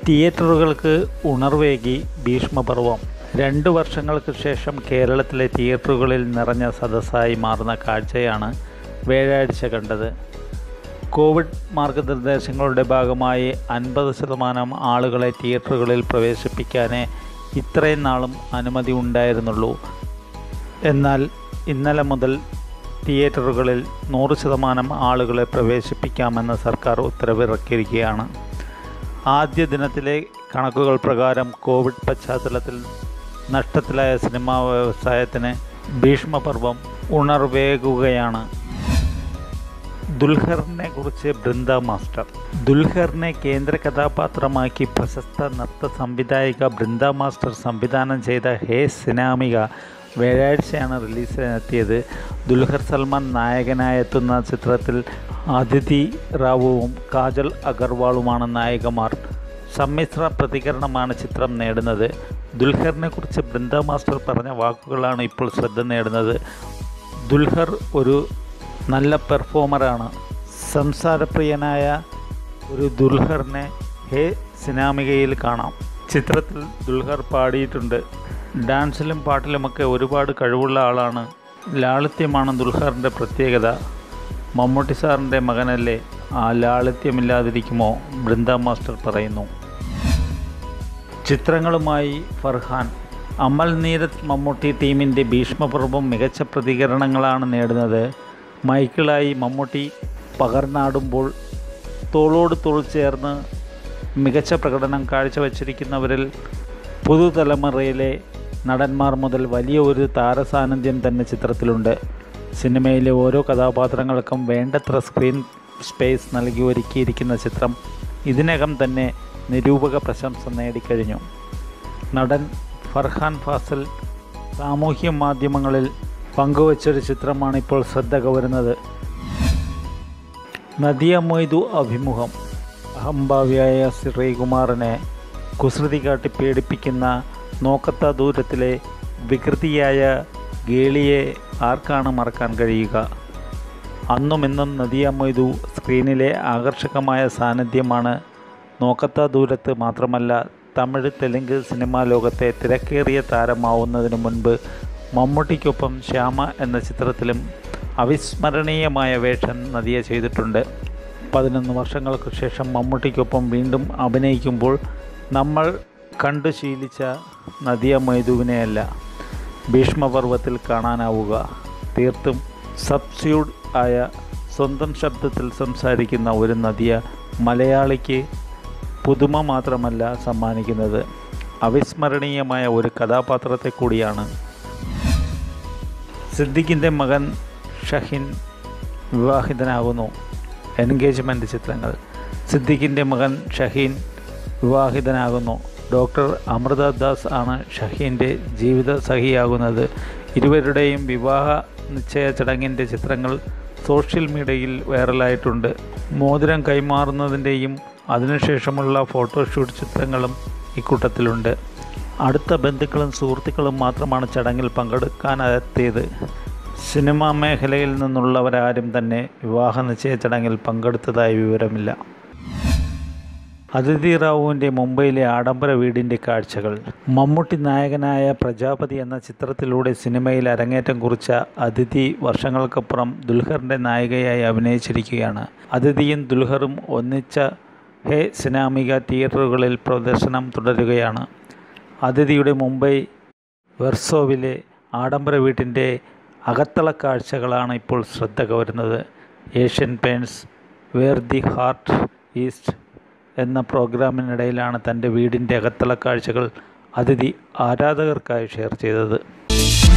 തിയേറ്ററുകൾക്ക് ഉണർവേകി ഭീഷ്മപർവം രണ്ട് വർഷങ്ങൾക്ക് ശേഷം കേരളത്തിലെ തിയേറ്ററുകളിൽ നിറഞ്ഞ സദസ്സായി മാറുന്ന കാഴ്ചയാണ് വ്യാഴാഴ്ച കണ്ടത് കോവിഡ് മാർഗനിർദ്ദേശങ്ങളുടെ ഭാഗമായി അൻപത് ശതമാനം ആളുകളെ തിയേറ്ററുകളിൽ പ്രവേശിപ്പിക്കാനേ ഇത്രയും നാളും അനുമതി ഉണ്ടായിരുന്നുള്ളൂ എന്നാൽ ഇന്നലെ മുതൽ തിയേറ്ററുകളിൽ നൂറ് ശതമാനം ആളുകളെ പ്രവേശിപ്പിക്കാമെന്ന് സർക്കാർ ഉത്തരവിറക്കിയിരിക്കുകയാണ് ആദ്യ ദിനത്തിലെ കണക്കുകൾ പ്രകാരം കോവിഡ് പശ്ചാത്തലത്തിൽ നഷ്ടത്തിലായ സിനിമാ വ്യവസായത്തിന് ഭീഷ്മപർവം ഉണർവേകുകയാണ് ദുൽഖറിനെ കുറിച്ച് ബൃന്ദ മാസ്റ്റർ ദുൽഖറിനെ കേന്ദ്ര കഥാപാത്രമാക്കി പ്രശസ്ത നൃത്ത സംവിധായിക ബൃന്ദ മാസ്റ്റർ സംവിധാനം ചെയ്ത ഹേ സിനാമിക വ്യാഴാഴ്ചയാണ് റിലീസിനെത്തിയത് ദുൽഖർ സൽമാൻ നായകനായെത്തുന്ന ചിത്രത്തിൽ അതിഥി റാവുവും കാജൽ അഗർവാളുമാണ് നായികമാർ സമ്മിശ്ര പ്രതികരണമാണ് ചിത്രം നേടുന്നത് ദുൽഖറിനെ കുറിച്ച് ബൃന്ദ മാസ്റ്റർ പറഞ്ഞ വാക്കുകളാണ് ഇപ്പോൾ ശ്രദ്ധ നേടുന്നത് ദുൽഖർ ഒരു നല്ല പെർഫോമറാണ് സംസാരപ്രിയനായ ഒരു ദുൽഖറിനെ ഹേ സിനാമികയിൽ കാണാം ചിത്രത്തിൽ ദുൽഖർ പാടിയിട്ടുണ്ട് ഡാൻസിലും പാട്ടിലുമൊക്കെ ഒരുപാട് കഴിവുള്ള ആളാണ് ലാളിത്യമാണ് ദുൽഖറിൻ്റെ പ്രത്യേകത മമ്മൂട്ടി സാറിൻ്റെ മകനല്ലേ ആ ലാളിത്യമില്ലാതിരിക്കുമോ ബൃന്ദ മാസ്റ്റർ പറയുന്നു ചിത്രങ്ങളുമായി ഫർഹാൻ അമൽ നീരത് മമ്മൂട്ടി ടീമിൻ്റെ ഭീഷ്മപർവം മികച്ച പ്രതികരണങ്ങളാണ് നേടുന്നത് മൈക്കിളായി മമ്മൂട്ടി പകർന്നാടുമ്പോൾ തോളോട് തോൾ ചേർന്ന് മികച്ച പ്രകടനം കാഴ്ചവെച്ചിരിക്കുന്നവരിൽ പുതുതലമുറയിലെ നടന്മാർ മുതൽ വലിയ ഒരു താരസാന്നിധ്യം തന്നെ ചിത്രത്തിലുണ്ട് സിനിമയിലെ ഓരോ കഥാപാത്രങ്ങൾക്കും വേണ്ടത്ര സ്ക്രീൻ സ്പേസ് നൽകി ഒരുക്കിയിരിക്കുന്ന ചിത്രം ഇതിനകം തന്നെ നിരൂപക പ്രശംസ നേടിക്കഴിഞ്ഞു നടൻ ഫർഹാൻ ഫാസിൽ സാമൂഹ്യ മാധ്യമങ്ങളിൽ പങ്കുവച്ചൊരു ചിത്രമാണ് ഇപ്പോൾ ശ്രദ്ധ കവരുന്നത് നദിയ മൊയ്തു അഭിമുഖം അഹംഭാവിയായ ശ്രീകുമാറിനെ കുസൃതി കാട്ടി പേടിപ്പിക്കുന്ന നോക്കത്ത ദൂരത്തിലെ വികൃതിയായ ഗേളിയെ ആർക്കാണ് മറക്കാൻ കഴിയുക അന്നും ഇന്നും നദിയ മൊയ്തു സ്ക്രീനിലെ ആകർഷകമായ സാന്നിധ്യമാണ് നോക്കത്ത ദൂരത്ത് മാത്രമല്ല തമിഴ് തെലുങ്ക് സിനിമാ ലോകത്തെ തിരക്കേറിയ താരമാവുന്നതിനു മുൻപ് മമ്മൂട്ടിക്കൊപ്പം ശ്യാമ എന്ന ചിത്രത്തിലും അവിസ്മരണീയമായ വേഷം നദിയ ചെയ്തിട്ടുണ്ട് പതിനൊന്ന് വർഷങ്ങൾക്ക് ശേഷം മമ്മൂട്ടിക്കൊപ്പം വീണ്ടും അഭിനയിക്കുമ്പോൾ നമ്മൾ കണ്ടു ശീലിച്ച നദിയ മൈതുവിനെയല്ല ഭീഷ്മപർവത്തിൽ കാണാനാവുക തീർത്തും സബ്സ്യൂഡ് ആയ സ്വന്തം ശബ്ദത്തിൽ സംസാരിക്കുന്ന ഒരു നദിയ മലയാളിക്ക് പുതുമ മാത്രമല്ല സമ്മാനിക്കുന്നത് അവിസ്മരണീയമായ ഒരു കഥാപാത്രത്തെ കൂടിയാണ് സിദ്ദിഖിൻ്റെ മകൻ ഷഹിൻ വിവാഹിതനാകുന്നു എൻഗേജ്മെൻറ്റ് ചിത്രങ്ങൾ സിദ്ദിഖിൻ്റെ മകൻ ഷഹീൻ വിവാഹിതനാകുന്നു ഡോക്ടർ അമൃത ദാസ് ആണ് ഷഹീൻ്റെ ജീവിത സഹിയാകുന്നത് ഇരുവരുടെയും വിവാഹ നിശ്ചയ ചടങ്ങിൻ്റെ ചിത്രങ്ങൾ സോഷ്യൽ മീഡിയയിൽ വൈറലായിട്ടുണ്ട് മോതിരം കൈമാറുന്നതിൻ്റെയും അതിനുശേഷമുള്ള ഫോട്ടോഷൂട്ട് ചിത്രങ്ങളും ഇക്കൂട്ടത്തിലുണ്ട് അടുത്ത ബന്ധുക്കളും സുഹൃത്തുക്കളും മാത്രമാണ് ചടങ്ങിൽ പങ്കെടുക്കാനെത്തിയത് സിനിമാ മേഖലയിൽ നിന്നുള്ളവരാരും തന്നെ വിവാഹ നിശ്ചയ ചടങ്ങിൽ പങ്കെടുത്തതായി വിവരമില്ല അതിഥി റാവുവിൻ്റെ മുംബൈയിലെ ആഡംബര വീടിൻ്റെ കാഴ്ചകൾ മമ്മൂട്ടി നായകനായ പ്രജാപതി എന്ന ചിത്രത്തിലൂടെ സിനിമയിൽ അരങ്ങേറ്റം കുറിച്ച അതിഥി വർഷങ്ങൾക്കപ്പുറം ദുൽഖറിൻ്റെ നായികയായി അഭിനയിച്ചിരിക്കുകയാണ് അതിഥിയും ദുൽഖറും ഒന്നിച്ച ഹേ സിനാമിക തിയേറ്ററുകളിൽ പ്രദർശനം തുടരുകയാണ് അതിഥിയുടെ മുംബൈ വെർസോവിലെ ആഡംബര വീട്ടിൻ്റെ അകത്തള കാഴ്ചകളാണ് ഇപ്പോൾ ശ്രദ്ധ കവരുന്നത് Asian Paints where the heart is എന്ന പ്രോഗ്രാമിനിടയിലാണ് തൻ്റെ വീടിൻ്റെ അകത്തള കാഴ്ചകൾ അതിഥി ആരാധകർക്കായി ഷെയർ ചെയ്തത്